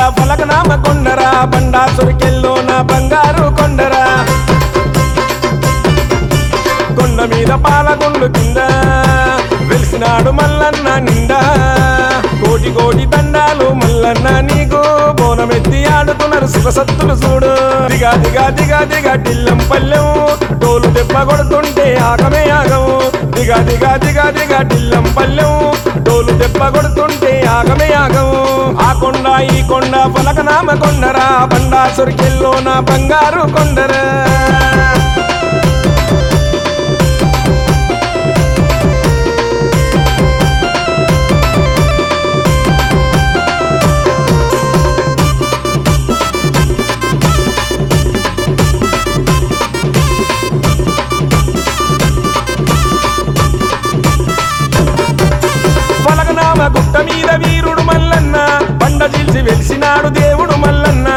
పలకనామ కొండరా బండా సురికెల్లో నా బంగారు కొండరా కొండ మీద పాలగుండు కింద వెలిసినాడు మల్లన్న నిండా కోటి కోటి దండాలు మల్లన్న నీకు బోనమెత్తి ఆడుతున్నారు శివసత్తులు చూడు దిగా దిగా దిగా దిగా టిల్లం పల్లెం డోలు దెబ్బ కొడుతుంటే ఆగమే ఆగము దిగా దిగా దిగా దిగా టిల్లం పల్లెం డోలు దెబ్బ కొడుతుంటే ఆగమే ఆగము ఆ కొండ ఈ కొండ పలకనామ కొండరా బండా సురికెల్లో నా బంగారు కొండరా పలకనామ గుట్ట మీద వీరుడు మల్లన్న బండ చీల్చి వెలిసినాడు దేవుడు మల్లన్న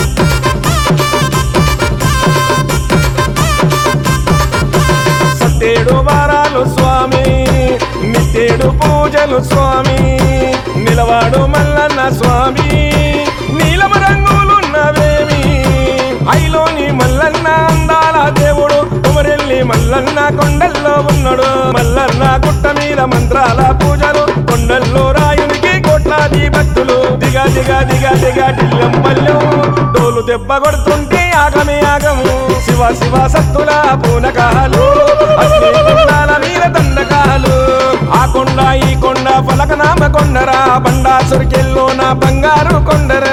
సత్తేడు వారాలు స్వామి నిత్తేడు పూజలు స్వామి నిలవాడు మల్లన్న స్వామి నీలమ రంగులున్నవేమి ఐలోని మల్లన్న అందాల దేవుడు కుమరెల్లి మల్లన్న కొండల్లో ఉన్నాడు మల్లన్న గుట్ట మీద మంత్రాల పూజలు కొండల్లో రాయునికి కోట్లాది భక్తులు దిగా దిగా దిగా దిగా టిల్లం పల్లెం డోలు దెబ్బ కొడుతుంటే ఆగమే ఆగము శివ శివ సత్తుల పూనకాలు అగ్ని కుండాల మీద దండకాలు ఆ కొండ ఈ కొండ పలకనామ కొండరా బండా సురికెల్లో నా బంగారు కొండరా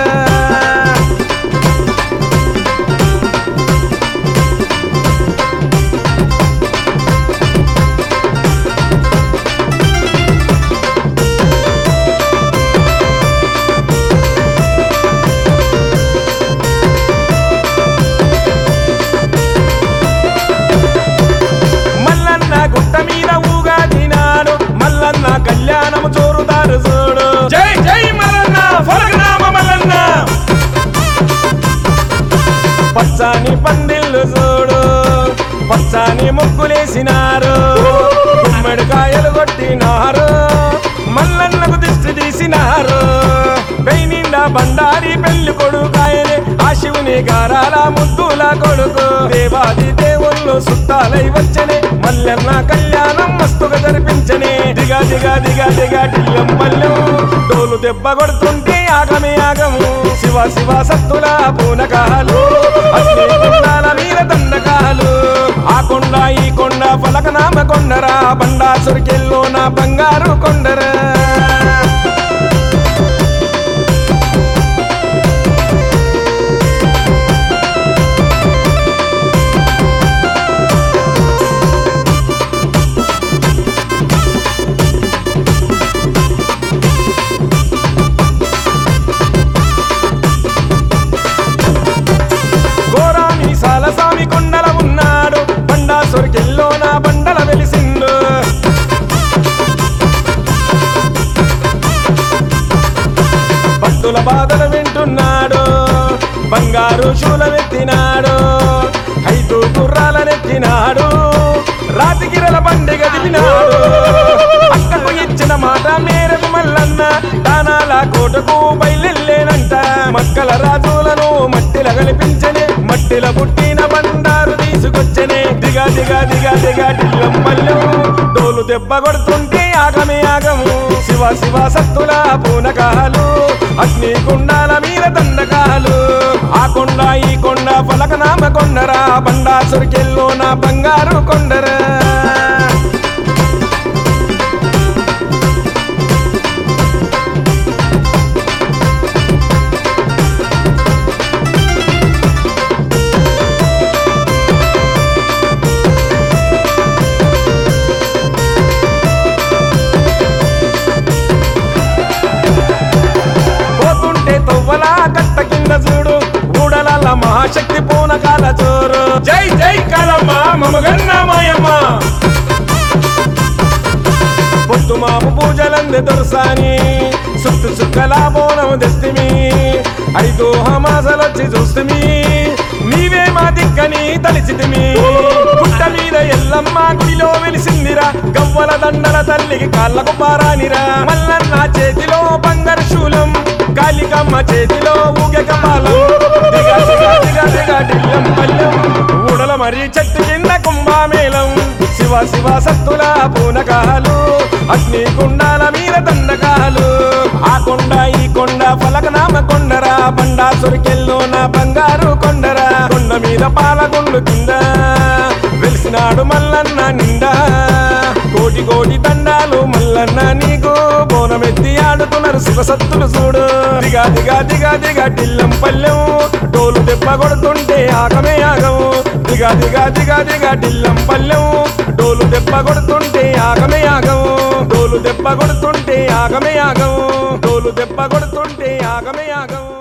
మల్లన్న గుట్ట మీద ఊగాది నాడు మల్లన్న కళ్యాణము చోరుదారు చూడు జై జై మల్లన్న ఫలకనామ మల్లన్న పచ్చాని పందిళ్ళు చూడు పచ్చాని ముగ్గులేసినారు గుమ్మడికాయలు కొట్టినారు మల్లన్నకు దిష్టి తీసినారు పెయి నిండా బండారి పెళ్లి కొడుకాయనే ఆ శివుని గారాల ముద్దుల కొడుకు దేవాది దేవుళ్ళు సుట్టాలై వచ్చనే మల్లన్న కళ్యాణం మస్తుగా జరిపించనే దిగా దిగా దిగా దిగా టిల్లం పల్లెం డోలు దెబ్బ కొడుతుంటే ఆగమే ఆగము శివ శివ సత్తుల పూనకాలు అగ్ని కుండాల వీర దండకాలు ఆ కొండ ఈ కొండ పలకనామ కొండరా బండా సురికెల్లో నా బంగారు కొండరా గోరామి సాలసామి కొండల ఉన్నాడు బండా సొరికెల్లో నా బండల వెలిసిండు భక్తుల బాధలు వింటున్నాడు బంగారు శూలమెత్తినాడు ఐదు గుర్రాలనెత్తినాడు రాతిగిరల బండి గదిపినాడు అక్కకు ఇచ్చిన మాట మేరకు మల్లన్న దానాల కోటకు బయలులేనంట మక్కల రాజులను మట్టిల కనిపించని మట్టిల పుట్టిన బండారు తీసుకొచ్చనే దిగా దిగా దిగా దిగా టిల్లం మల్లెం డోలు దెబ్బ కొడుతుంటే ఆగమే ఆగము శివ శివ సత్తుల పూనకాలు అగ్ని కుండాల మీద దండకాలు ఆ కొండ ఈ కొండ పలకనామ కొండరా బండా సురికెల్లో నా బంగారు కొండరా పోతుంటే తొవ్వలా కట్ట కింద చూడు ఊడల మహాశక్తి పూనకాల చోరు జై జై కాలమ్మ మమగన్న మాయమ్మ పొత్తు మాపు పూజలంది దొరసాని సుత్తు సుక్కల బోనం తెస్తిమి ఐదు హమాసలొచ్చి చూస్తుమి నీవే మా దిక్కని తలిచితిమి పుట్ట మీద ఎల్లమ్మ గుడిలో వెలిసిందిరా గవ్వల దండల తల్లికి కాళ్ళకు పారానిరా మల్లన్న చేతిలో బంగారు శూలం కాళికమ్మ చేతిలో ఊగే కపాలం దిగ దిగ దిగ దిగ ఢిల్లం పల్లెం ఊడల మరి చెట్టు కింద కుంభామేళం శివ శివ సత్తుల పూనకాలు అగ్ని కుండాల మీద దండకాలు ఆ కొండ ఈ కొండ ఫలకనామ కొండరా బండా సొరికెల్లో నా బంగారు కొండరా కొండ మీద పాలకొండు కింద వెలిసినాడు మల్లన్న నిండా కోటి కోటి దండాలు మల్లన్న నీకు బోనమెత్తి ఆడుతున్నారు శివసత్తులు చూడు దిగా దిగా దిగా దిగా టిల్లం పల్లెం డోలు దెబ్బ కొడుతుంటే ఆగమే ఆగము దిగా దిగా దిగా దిగా టిల్లం పల్లెం డోలు దెబ్బ కొడుతుంటే ఆగమే ఆగము డోలు దెబ్బ కొడుతుంటే ఆగమే ఆగము డోలు దెబ్బ కొడుతుంటే ఆగమే ఆగము